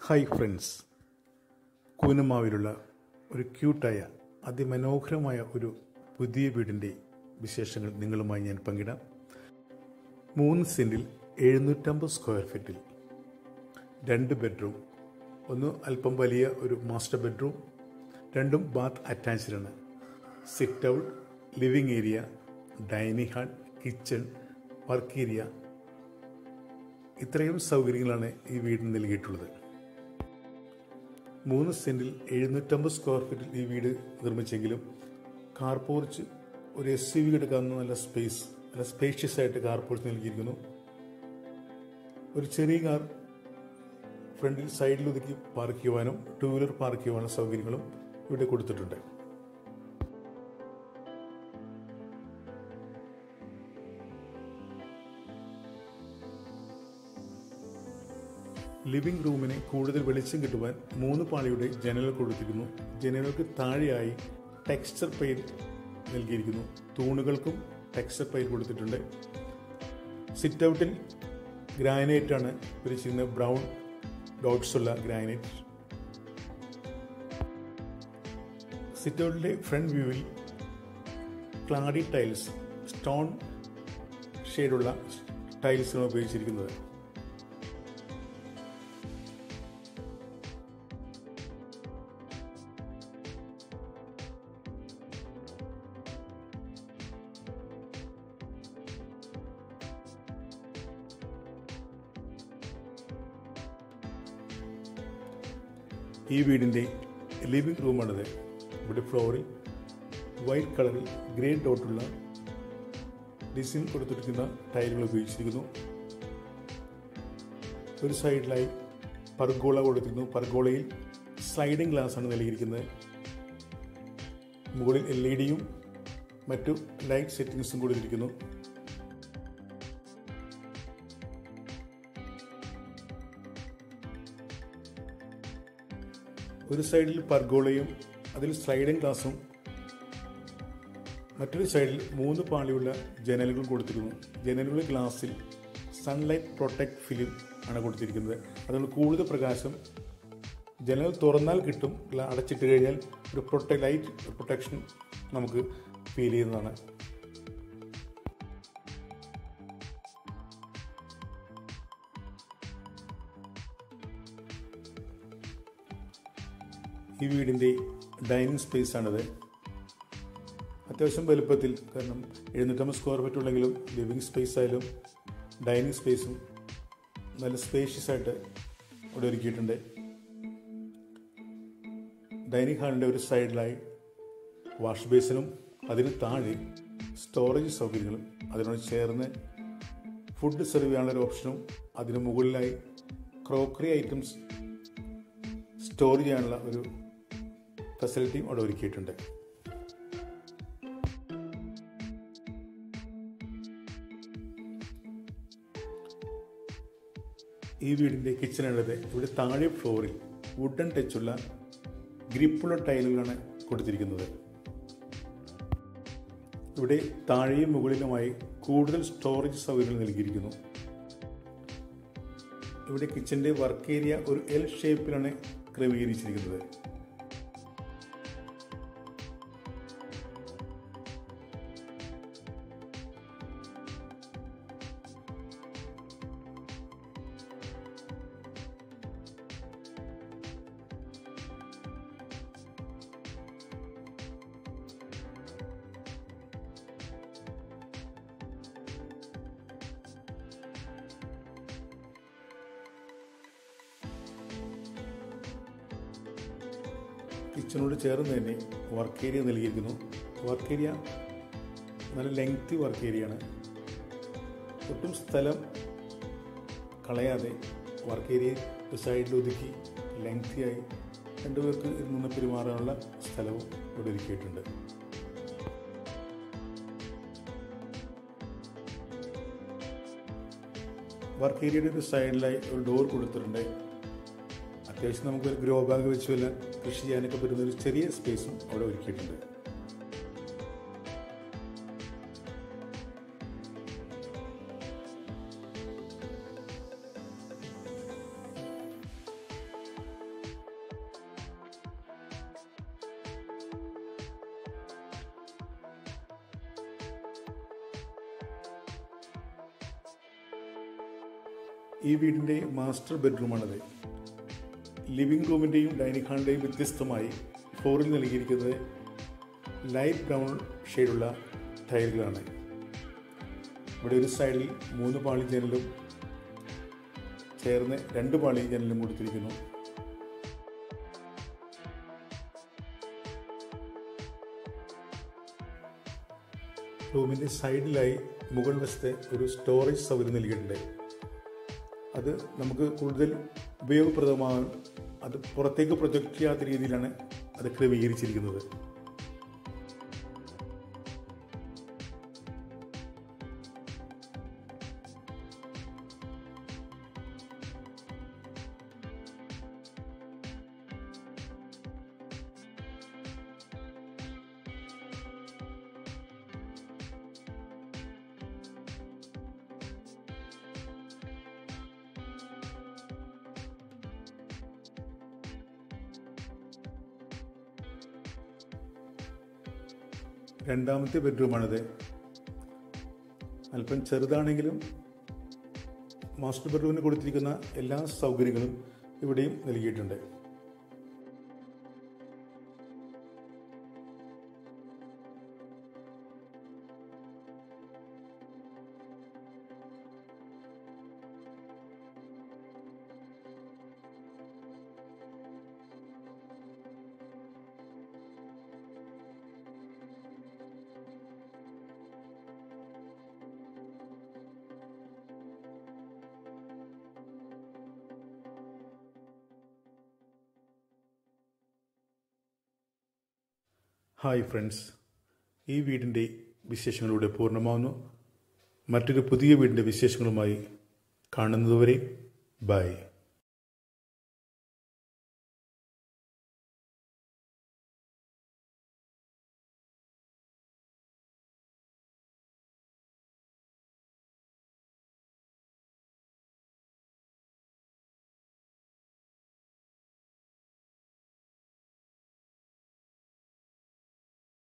hi friends കൂനമാവിലുള്ള ഒരു ക്യൂട്ടായ അതിമനോഹരമായ ഒരു പുതിയ വീടിൻ്റെ വിശേഷങ്ങൾ നിങ്ങളുമായി ഞാൻ പങ്കിടാം മൂന്ന് സെൻറ്റിൽ എഴുന്നൂറ്റമ്പത് സ്ക്വയർ ഫീറ്റിൽ രണ്ട് ബെഡ്റൂം ഒന്ന് അല്പം വലിയ ഒരു മാസ്റ്റർ ബെഡ്റൂം രണ്ടും ബാത്ത് അറ്റാച്ച്ഡാണ് sit out living area dining hall kitchen work area ഇത്രയും സൗകര്യങ്ങളാണ് ഈ വീടിന് നൽകിയിട്ടുള്ളത് മൂന്ന് സെൻറ്റിൽ എഴുന്നൂറ്റമ്പത് സ്ക്വയർ ഫീറ്റിൽ ഈ വീട് നിർമ്മിച്ചെങ്കിലും കാർ പോർച്ച് ഒരു എസ് യു വി എടുക്കാവുന്ന നല്ല സ്പേസ് നല്ല സ്പേഷ്യസ് ആയിട്ട് കാർ പോർച്ച് നൽകിയിരിക്കുന്നു ഒരു ചെറിയ കാർ ഫ്രണ്ടിൽ സൈഡിൽ ഒതുക്കി പാർക്ക് ചെയ്യുവാനും ടൂ വീലർ പാർക്ക് ചെയ്യുവാനും സൗകര്യങ്ങളും ഇവിടെ കൊടുത്തിട്ടുണ്ട് ലിവിംഗ് റൂമിന് കൂടുതൽ വെളിച്ചം കിട്ടുവാൻ മൂന്ന് പാളിയുടെ ജനലുകൾ കൊടുത്തിരിക്കുന്നു ജനലുകൾക്ക് താഴെയായി ടെക്സ്ചർ പെയിന്റ് നൽകിയിരിക്കുന്നു തൂണുകൾക്കും ടെക്സ്ചർ പെയിന്റ് കൊടുത്തിട്ടുണ്ട് സിറ്റ് ഔട്ടിൽ ഗ്രാനൈറ്റ് ആണ് വിരിച്ചിരുന്നത് ബ്രൗൺ ഡോട്ട്സ് ഉള്ള ഗ്രാനൈറ്റ് സിറ്റ് ഔട്ടിലെ ഫ്രണ്ട് വ്യൂവിൽ ക്ലാഡി ടൈൽസ് സ്റ്റോൺ ഷെയ്ഡുള്ള ടൈൽസാണ് ഉപയോഗിച്ചിരിക്കുന്നത് ഈ വീടിൻ്റെ ലിവിംഗ് റൂമാണിത് ഇവിടെ ഫ്ലോറിൽ വൈറ്റ് കളറിൽ ഗ്രേ ഡോട്ടുള്ള ഡിസൈൻ കൊടുത്തിരിക്കുന്ന ടൈലുകൾ ഉപയോഗിച്ചിരിക്കുന്നു ഒരു സൈഡിലായി പർഗോള കൊടുത്തിരിക്കുന്നു പർഗോളയിൽ സ്ലൈഡിംഗ് ഗ്ലാസ് ആണ് നൽകിയിരിക്കുന്നത് മുകളിൽ എൽ ഇ ഡിയും മറ്റു ലൈറ്റ് സെറ്റിംഗ്സും കൊടുത്തിരിക്കുന്നു ഒരു സൈഡിൽ പർഗോളയും അതിൽ സ്ലൈഡിംഗ് ഗ്ലാസും മറ്റൊരു സൈഡിൽ മൂന്ന് പാളിയുള്ള ജനലുകൾ കൊടുത്തിരുന്നു ജനലുകളുടെ ഗ്ലാസിൽ സൺലൈറ്റ് പ്രൊട്ടക്ട് ഫിലിം ആണ് കൊടുത്തിരിക്കുന്നത് അതുകൊണ്ട് കൂടുതൽ പ്രകാശം ജനൽ തുറന്നാൽ കിട്ടും അടച്ചിട്ട് കഴിഞ്ഞാൽ ഒരു പ്രൊട്ടക്ട് ലൈറ്റ് പ്രൊട്ടക്ഷൻ നമുക്ക് ഫീൽ ചെയ്യുന്നതാണ് ഈ വീടിൻ്റെ ഡൈനിങ് സ്പേസ് ആണിത് അത്യാവശ്യം വലുപ്പത്തിൽ കാരണം എഴുന്നൂറ്റമ്പത് സ്ക്വയർ ഫീറ്റ് ഉള്ളെങ്കിലും ലിവിങ് സ്പേസ് ആയാലും ഡൈനിങ് സ്പേസും നല്ല സ്പേഷ്യസ് ആയിട്ട് ഇവിടെ ഒരുക്കിയിട്ടുണ്ട് ഡൈനിങ് ഹാളിൻ്റെ ഒരു സൈഡിലായി വാഷ് ബേസിനും അതിന് താഴെ സ്റ്റോറേജ് സൗകര്യങ്ങളും അതിനോട് ചേർന്ന് ഫുഡ് സെർവ് ചെയ്യാനുള്ള ഒരു ഓപ്ഷനും അതിന് മുകളിലായി ക്രോക്കറി ഐറ്റംസ് സ്റ്റോർ ചെയ്യാനുള്ള ഒരു ഫെസിലിറ്റിയും അവിടെ ഒരുക്കിയിട്ടുണ്ട് ഈ വീടിൻ്റെ കിച്ചണുള്ളത് ഇവിടെ താഴെ ഫ്ലോറിൽ വുഡൻ ടച്ചുള്ള ഗ്രിപ്പുള്ള ടൈലുകളാണ് കൊടുത്തിരിക്കുന്നത് ഇവിടെ താഴെയും മുകളിലുമായി കൂടുതൽ സ്റ്റോറേജ് സൗകര്യങ്ങൾ നൽകിയിരിക്കുന്നു ഇവിടെ കിച്ചൻ്റെ വർക്ക് ഏരിയ ഒരു എൽ ഷേപ്പിലാണ് ക്രമീകരിച്ചിരിക്കുന്നത് കിച്ചണോട് ചേർന്ന് തന്നെ വർക്ക് ഏരിയ നൽകിയിരിക്കുന്നു വർക്ക് ഏരിയ നല്ല ലെങ്തി വർക്ക് ഏരിയ ആണ് ഒട്ടും സ്ഥലം കളയാതെ വർക്ക് ഏരിയ സൈഡിൽ ഒതുക്കി ലെങ്തിയായി രണ്ടുപേർക്ക് നിന്ന് പെരുമാറാനുള്ള സ്ഥലവും ഇവിടെ ഒരുക്കിയിട്ടുണ്ട് വർക്ക് ഏരിയയുടെ ഒരു സൈഡിലായി ഒരു ഡോർ കൊടുത്തിട്ടുണ്ട് അത്യാവശ്യം നമുക്കൊരു ഗ്രോ ബാഗ് വെച്ച് വല്ല കൃഷി ചെയ്യാനൊക്കെ പറ്റുന്ന ഒരു ചെറിയ സ്പേസും അവിടെ ഒരുക്കിയിട്ടുണ്ട് ഈ വീടിൻ്റെ മാസ്റ്റർ ബെഡ്റൂമാണത് ലിവിംഗ് റൂമിൻ്റെയും ഡൈനിങ് ഹാളിൻ്റെയും വ്യത്യസ്തമായി ഫ്ലോറിൽ നൽകിയിരിക്കുന്നത് ലൈറ്റ് ബ്രൗൺ ഷെയ്ഡുള്ള ടൈലുകളാണ് ഇവിടെ ഒരു സൈഡിൽ മൂന്ന് പാളി ജനലും ചേർന്ന് രണ്ട് പാളി ജനലും കൊടുത്തിരിക്കുന്നു റൂമിൻ്റെ സൈഡിലായി മുകൾ വശത്തെ ഒരു സ്റ്റോറേജ് സൗകര്യം നൽകിയിട്ടുണ്ട് അത് നമുക്ക് കൂടുതൽ ഉപയോഗപ്രദമാകാൻ അത് പുറത്തേക്ക് പ്രൊജക്റ്റ് ചെയ്യാത്ത രീതിയിലാണ് അത് ക്രമീകരിച്ചിരിക്കുന്നത് രണ്ടാമത്തെ ബെഡ്റൂമാണിത് അല്പം ചെറുതാണെങ്കിലും മാസ്റ്റർ ബെഡ്റൂമിന് കൊടുത്തിരിക്കുന്ന എല്ലാ സൗകര്യങ്ങളും ഇവിടെയും നൽകിയിട്ടുണ്ട് ഹായ് ഫ്രണ്ട്സ് ഈ വീടിൻ്റെ വിശേഷങ്ങളിലൂടെ പൂർണ്ണമാവുന്നു മറ്റൊരു പുതിയ വീടിൻ്റെ വിശേഷങ്ങളുമായി കാണുന്നതുവരെ ബൈ